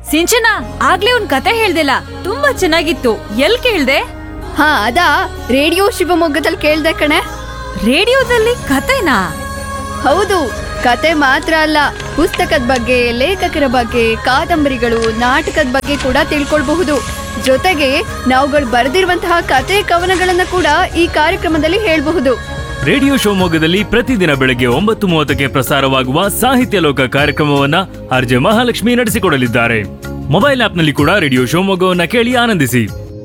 ಸಿಂಚನ ಆಗ್ಲೇ ಒಂದ್ ಕತೆ ಹೇಳ್ದಿಲ್ಲ ತುಂಬಾ ಚೆನ್ನಾಗಿತ್ತು ಎಲ್ ಕೇಳ್ದೆ ಹಾ ಅದಾ ರೇಡಿಯೋ ಶಿವಮೊಗ್ಗದಲ್ಲಿ ಕೇಳ್ದೆ ಕಣೆ ರೇಡಿಯೋದಲ್ಲಿ ಕತೆನಾ ಹೌದು ಕತೆ ಮಾತ್ರ ಅಲ್ಲ ಪುಸ್ತಕದ ಬಗ್ಗೆ ಲೇಖಕರ ಬಗ್ಗೆ ಕಾದಂಬರಿಗಳು ನಾಟಕದ ಬಗ್ಗೆ ಕೂಡ ತಿಳ್ಕೊಳ್ಬಹುದು ಜೊತೆಗೆ ನಾವುಗಳು ಬರೆದಿರುವಂತಹ ಕತೆ ಕವನಗಳನ್ನ ಕೂಡ ಈ ಕಾರ್ಯಕ್ರಮದಲ್ಲಿ ಹೇಳ್ಬಹುದು ರೇಡಿಯೋ ಶಿವಮೊಗ್ಗದಲ್ಲಿ ಪ್ರತಿದಿನ ಬೆಳಗ್ಗೆ ಒಂಬತ್ತು ಮೂವತ್ತಕ್ಕೆ ಪ್ರಸಾರವಾಗುವ ಸಾಹಿತ್ಯ ಲೋಕ ಕಾರ್ಯಕ್ರಮವನ್ನ ಆರ್ಜೆ ಮಹಾಲಕ್ಷ್ಮಿ ನಡೆಸಿಕೊಡಲಿದ್ದಾರೆ ಮೊಬೈಲ್ ಆಪ್ನಲ್ಲಿ ಕೂಡ ರೇಡಿಯೋ ಶಿವಮೊಗ್ಗವನ್ನ ಕೇಳಿ ಆನಂದಿಸಿ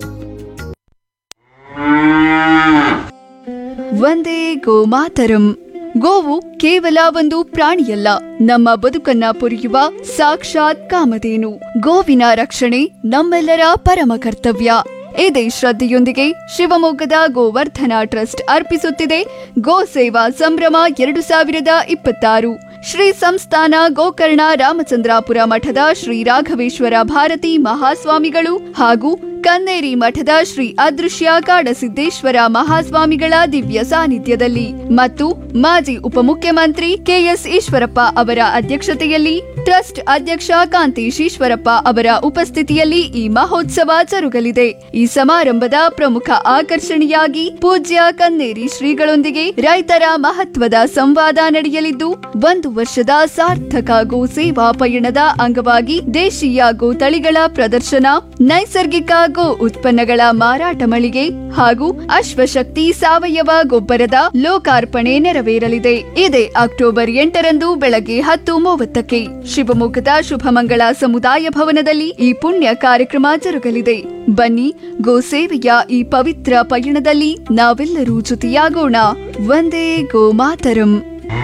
ಒಂದೇ ಗೋಮಾತರಂ ಗೋವು ಕೇವಲ ಒಂದು ಪ್ರಾಣಿಯಲ್ಲ ನಮ್ಮ ಬದುಕನ್ನ ಪೊರೆಯುವ ಸಾಕ್ಷಾತ್ ಕಾಮಧೇನು ಗೋವಿನ ರಕ್ಷಣೆ ನಮ್ಮೆಲ್ಲರ ಪರಮ ಕರ್ತವ್ಯ ಇದೇ ಶ್ರದ್ಧೆಯೊಂದಿಗೆ ಶಿವಮೊಗ್ಗದ ಗೋವರ್ಧನ ಟ್ರಸ್ಟ್ ಅರ್ಪಿಸುತ್ತಿದೆ ಗೋ ಸೇವಾ ಸಂಭ್ರಮ ಎರಡು ಸಾವಿರದ ಇಪ್ಪತ್ತಾರು ಶ್ರೀ ಸಂಸ್ಥಾನ ಗೋಕರ್ಣ ರಾಮಚಂದ್ರಾಪುರ ಮಠದ ಶ್ರೀ ರಾಘವೇಶ್ವರ ಭಾರತಿ ಮಹಾಸ್ವಾಮಿಗಳು ಹಾಗೂ ಕನ್ನೇರಿ ಮಠದ ಶ್ರೀ ಅದೃಶ್ಯ ಕಾಡಸಿದ್ದೇಶ್ವರ ಮಹಾಸ್ವಾಮಿಗಳ ದಿವ್ಯ ಸಾನ್ನಿಧ್ಯದಲ್ಲಿ ಮತ್ತು ಮಾಜಿ ಉಪಮುಖ್ಯಮಂತ್ರಿ ಕೆಎಸ್ ಈಶ್ವರಪ್ಪ ಅವರ ಅಧ್ಯಕ್ಷತೆಯಲ್ಲಿ ಟ್ರಸ್ಟ್ ಅಧ್ಯಕ್ಷ ಕಾಂತೇಶ್ ಈಶ್ವರಪ್ಪ ಅವರ ಉಪಸ್ಥಿತಿಯಲ್ಲಿ ಈ ಮಹೋತ್ಸವ ಜರುಗಲಿದೆ ಈ ಸಮಾರಂಭದ ಪ್ರಮುಖ ಆಕರ್ಷಣೆಯಾಗಿ ಪೂಜ್ಯ ಕನ್ನೇರಿ ಶ್ರೀಗಳೊಂದಿಗೆ ರೈತರ ಮಹತ್ವದ ಸಂವಾದ ನಡೆಯಲಿದ್ದು ಒಂದು ವರ್ಷದ ಸಾರ್ಥಕ ಗೋ ಸೇವಾ ಪಯಣದ ಅಂಗವಾಗಿ ದೇಶೀಯ ಗೋ ತಳಿಗಳ ಪ್ರದರ್ಶನ ನೈಸರ್ಗಿಕ ಗೋ ಉತ್ಪನ್ನಗಳ ಮಾರಾಟ ಮಳಿಗೆ ಹಾಗೂ ಅಶ್ವಶಕ್ತಿ ಸಾವಯವ ಗೊಬ್ಬರದ ಲೋಕಾರ್ಪಣೆ ನೆರವೇರಲಿದೆ ಇದೇ ಅಕ್ಟೋಬರ್ ಎಂಟರಂದು ಬೆಳಗ್ಗೆ ಹತ್ತು ಮೂವತ್ತಕ್ಕೆ ಶಿವಮೊಗ್ಗದ ಶುಭಮಂಗಳ ಸಮುದಾಯ ಭವನದಲ್ಲಿ ಈ ಪುಣ್ಯ ಕಾರ್ಯಕ್ರಮ ಜರುಗಲಿದೆ ಬನ್ನಿ ಗೋ ಸೇವೆಯ ಈ ಪವಿತ್ರ ಪಯಣದಲ್ಲಿ ನಾವೆಲ್ಲರೂ ಜೊತೆಯಾಗೋಣ ಒಂದೇ ಗೋಮಾತರಂ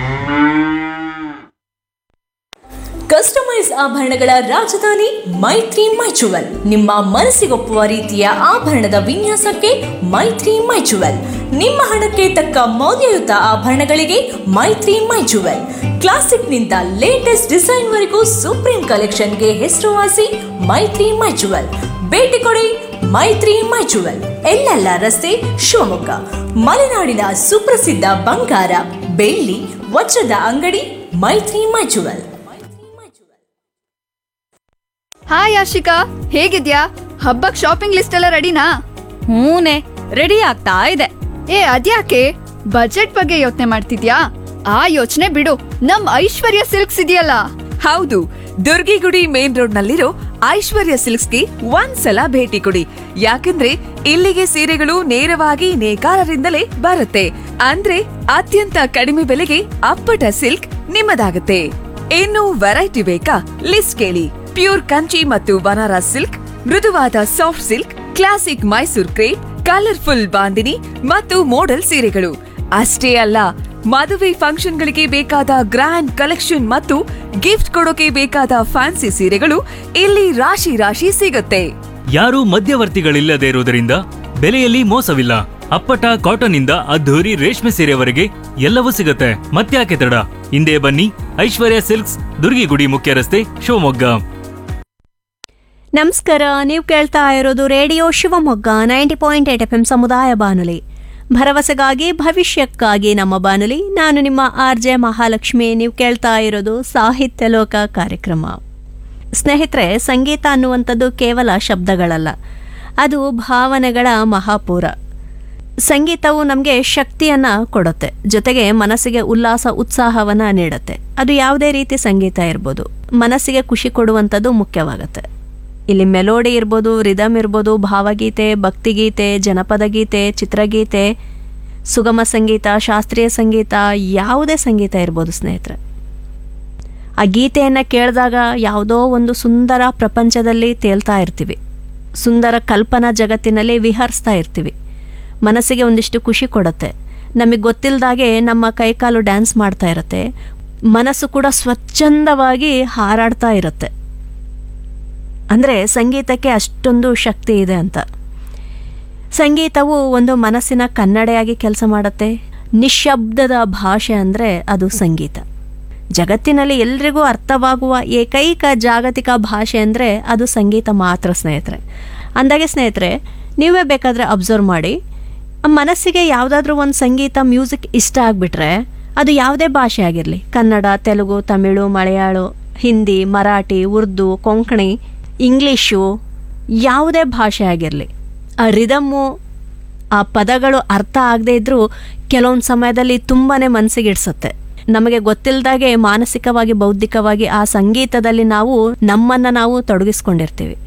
ಕಸ್ಟಮೈಸ್ ಆಭರಣಗಳ ರಾಜಧಾನಿ ಮೈತ್ರಿ ಮೈಚುವಲ್ ನಿಮ್ಮ ಮನಸ್ಸಿಗೊಪ್ಪುವ ರೀತಿಯ ಆಭರಣದ ವಿನ್ಯಾಸಕ್ಕೆ ಮೈತ್ರಿ ಮೈಚುವಲ್ ನಿಮ್ಮ ಹಣಕ್ಕೆ ತಕ್ಕ ಮೌಲ್ಯಯುತ ಆಭರಣಗಳಿಗೆ ಮೈತ್ರಿ ಮೈಚುವಲ್ ಕ್ಲಾಸಿಕ್ನಿಂದ ಲೇಟೆಸ್ಟ್ ಡಿಸೈನ್ವರೆಗೂ ಸುಪ್ರೀಂ ಕಲೆಕ್ಷನ್ಗೆ ಹೆಸರುವಾಸಿ ಮೈತ್ರಿ ಮೈಚುವಲ್ ಭೇಟಿ ಕೊಡಿ ಮೈತ್ರಿ ಮೈಚುವಲ್ ಎಲ್ಲೆಲ್ಲ ರಸ್ತೆ ಶಿವಮೊಗ್ಗ ಮಲೆನಾಡಿನ ಸುಪ್ರಸಿದ್ಧ ಬಂಗಾರ ಬೆಳ್ಳಿ ವಜ್ರದ ಅಂಗಡಿ ಮೈತ್ರಿ ಮೈಚುವಲ್ ಹಾಯ್ ಆಶಿಕಾ ಹೇಗಿದ್ಯಾ ಹಬ್ಬಕ್ ಶಾಪಿಂಗ್ ಲಿಸ್ಟ್ ಎಲ್ಲ ರೆಡಿನಾ ಹೂನೆ ರೆಡಿ ಆಗ್ತಾ ಇದೆ ಏ ಅದ್ಯಾಕೆ ಬಜೆಟ್ ಬಗ್ಗೆ ಯೋಚನೆ ಮಾಡ್ತಿದ್ಯಾ ಆ ಯೋಚನೆ ಬಿಡು ನಮ್ ಐಶ್ವರ್ಯ ಸಿಲ್ಕ್ಸ್ ಇದೆಯಲ್ಲ ಹೌದು ದುರ್ಗಿಗುಡಿ ಮೇನ್ ರೋಡ್ ನಲ್ಲಿರೋ ಐಶ್ವರ್ಯ ಸಿಲ್ಕ್ಸ್ಗೆ ಒಂದ್ಸಲ ಭೇಟಿ ಕೊಡಿ ಯಾಕಂದ್ರೆ ಇಲ್ಲಿಗೆ ಸೀರೆಗಳು ನೇರವಾಗಿ ನೇಕಾರರಿಂದಲೇ ಬರುತ್ತೆ ಅಂದ್ರೆ ಅತ್ಯಂತ ಕಡಿಮೆ ಬೆಲೆಗೆ ಅಪ್ಪಟ ಸಿಲ್ಕ್ ನಿಮ್ಮದಾಗುತ್ತೆ ಇನ್ನು ವೆರೈಟಿ ಬೇಕಾ ಲಿಸ್ಟ್ ಕೇಳಿ ಪ್ಯೂರ್ ಕಂಚಿ ಮತ್ತು ಬನಾರಸ್ ಸಿಲ್ಕ್ ಮೃದುವಾದ soft silk classic Mysore crepe colourful bandhini ಮತ್ತು ಮೋಡಲ್ ಸೀರೆಗಳು ಅಷ್ಟೇ ಅಲ್ಲ ಮದುವೆ ಫಂಕ್ಷನ್ಗಳಿಗೆ ಬೇಕಾದ ಗ್ರ್ಯಾಂಡ್ ಕಲೆಕ್ಷನ್ ಮತ್ತು ಗಿಫ್ಟ್ ಕೊಡೋಕೆ ಬೇಕಾದ ಫ್ಯಾನ್ಸಿ ಸೀರೆಗಳು ಇಲ್ಲಿ ರಾಶಿ ರಾಶಿ ಸಿಗುತ್ತೆ ಯಾರೂ ಮಧ್ಯವರ್ತಿಗಳಿಲ್ಲದೆ ಇರುವುದರಿಂದ ಬೆಲೆಯಲ್ಲಿ ಮೋಸವಿಲ್ಲ ಅಪ್ಪಟ ಕಾಟನ್ ಇಂದ ಅದ್ಧೂರಿ ರೇಷ್ಮೆ ಸೀರೆವರೆಗೆ ಎಲ್ಲವೂ ಸಿಗುತ್ತೆ ಮತ್ತ್ಯಾಕೆ ತಡ ಹಿಂದೆ ಬನ್ನಿ ಐಶ್ವರ್ಯ ಸಿಲ್ಕ್ಸ್ ದುರ್ಗಿಗುಡಿ ಮುಖ್ಯ ರಸ್ತೆ ಶಿವಮೊಗ್ಗ ನಮಸ್ಕಾರ ನೀವು ಕೇಳ್ತಾ ಇರೋದು radio Shivamogga ninety point eight F M ಸಮುದಾಯ ಬಾನುಲಿ ಭರವಸೆಗಾಗಿ ಭವಿಷ್ಯಕ್ಕಾಗಿ ನಮ್ಮ ಬಾನುಲಿ ನಾನು ನಿಮ್ಮ ಆರ್ ಜೆ ಮಹಾಲಕ್ಷ್ಮಿ ನೀವು ಕೇಳ್ತಾ ಇರೋದು ಸಾಹಿತ್ಯ ಲೋಕ ಕಾರ್ಯಕ್ರಮ ಸ್ನೇಹಿತರೆ ಸಂಗೀತ ಅನ್ನುವಂಥದ್ದು ಕೇವಲ ಶಬ್ದಗಳಲ್ಲ ಅದು ಭಾವನೆಗಳ ಮಹಾಪೂರ ಸಂಗೀತವು ನಮಗೆ ಶಕ್ತಿಯನ್ನು ಕೊಡುತ್ತೆ ಜೊತೆಗೆ ಮನಸ್ಸಿಗೆ ಉಲ್ಲಾಸ ಉತ್ಸಾಹವನ್ನು ನೀಡುತ್ತೆ ಅದು ಯಾವುದೇ ರೀತಿ ಸಂಗೀತ ಇರ್ಬೋದು ಮನಸ್ಸಿಗೆ ಖುಷಿ ಕೊಡುವಂಥದ್ದು ಮುಖ್ಯವಾಗುತ್ತೆ ಇಲ್ಲಿ ಮೆಲೋಡಿ ಇರ್ಬೋದು ರಿದಮ್ ಇರ್ಬೋದು ಭಾವಗೀತೆ ಭಕ್ತಿಗೀತೆ ಜನಪದ ಗೀತೆ ಚಿತ್ರಗೀತೆ ಸುಗಮ ಸಂಗೀತ ಶಾಸ್ತ್ರೀಯ ಸಂಗೀತ ಯಾವುದೇ ಸಂಗೀತ ಇರ್ಬೋದು ಸ್ನೇಹಿತರೆ ಆ ಗೀತೆಯನ್ನು ಕೇಳಿದಾಗ ಯಾವುದೋ ಒಂದು ಸುಂದರ ಪ್ರಪಂಚದಲ್ಲಿ ತೇಲ್ತಾ ಇರ್ತೀವಿ ಸುಂದರ ಕಲ್ಪನಾ ಜಗತ್ತಿನಲ್ಲಿ ವಿಹರಿಸ್ತಾ ಇರ್ತೀವಿ ಮನಸ್ಸಿಗೆ ಒಂದಿಷ್ಟು ಖುಷಿ ಕೊಡುತ್ತೆ ನಮಗೆ ಗೊತ್ತಿಲ್ಲದಾಗೆ ನಮ್ಮ ಕೈಕಾಲು ಡ್ಯಾನ್ಸ್ ಮಾಡ್ತಾ ಇರುತ್ತೆ ಮನಸ್ಸು ಕೂಡ ಸ್ವಚ್ಛಂದವಾಗಿ ಹಾರಾಡ್ತಾ ಇರುತ್ತೆ ಅಂದರೆ ಸಂಗೀತಕ್ಕೆ ಅಷ್ಟೊಂದು ಶಕ್ತಿ ಇದೆ ಅಂತ ಸಂಗೀತವು ಒಂದು ಮನಸ್ಸಿನ ಕನ್ನಡೆಯಾಗಿ ಕೆಲಸ ಮಾಡುತ್ತೆ ನಿಶಬ್ದದ ಭಾಷೆ ಅಂದರೆ ಅದು ಸಂಗೀತ ಜಗತ್ತಿನಲ್ಲಿ ಎಲ್ರಿಗೂ ಅರ್ಥವಾಗುವ ಏಕೈಕ ಜಾಗತಿಕ ಭಾಷೆ ಅಂದರೆ ಅದು ಸಂಗೀತ ಮಾತ್ರ ಸ್ನೇಹಿತರೆ ಅಂದಾಗೆ ಸ್ನೇಹಿತರೆ ನೀವೇ ಬೇಕಾದರೆ ಅಬ್ಸರ್ವ್ ಮಾಡಿ ಮನಸ್ಸಿಗೆ ಯಾವುದಾದ್ರೂ ಒಂದು ಸಂಗೀತ ಮ್ಯೂಸಿಕ್ ಇಷ್ಟ ಆಗಿಬಿಟ್ರೆ ಅದು ಯಾವುದೇ ಭಾಷೆ ಆಗಿರಲಿ ಕನ್ನಡ ತೆಲುಗು ತಮಿಳು ಮಲಯಾಳು ಹಿಂದಿ ಮರಾಠಿ ಉರ್ದು ಕೊಂಕಣಿ ಇಂಗ್ಲೀಷು ಯಾವುದೇ ಭಾಷೆ ಆಗಿರಲಿ ಆ ರಿದಮ್ಮು ಆ ಪದಗಳು ಅರ್ಥ ಆಗದೇ ಇದ್ರೂ ಕೆಲವೊಂದು ಸಮಯದಲ್ಲಿ ತುಂಬಾ ಮನಸ್ಸಿಗೆ ಇಡ್ಸುತ್ತೆ ನಮಗೆ ಗೊತ್ತಿಲ್ಲದಾಗೆ ಮಾನಸಿಕವಾಗಿ ಬೌದ್ಧಿಕವಾಗಿ ಆ ಸಂಗೀತದಲ್ಲಿ ನಾವು ನಮ್ಮನ್ನು ನಾವು ತೊಡಗಿಸ್ಕೊಂಡಿರ್ತೀವಿ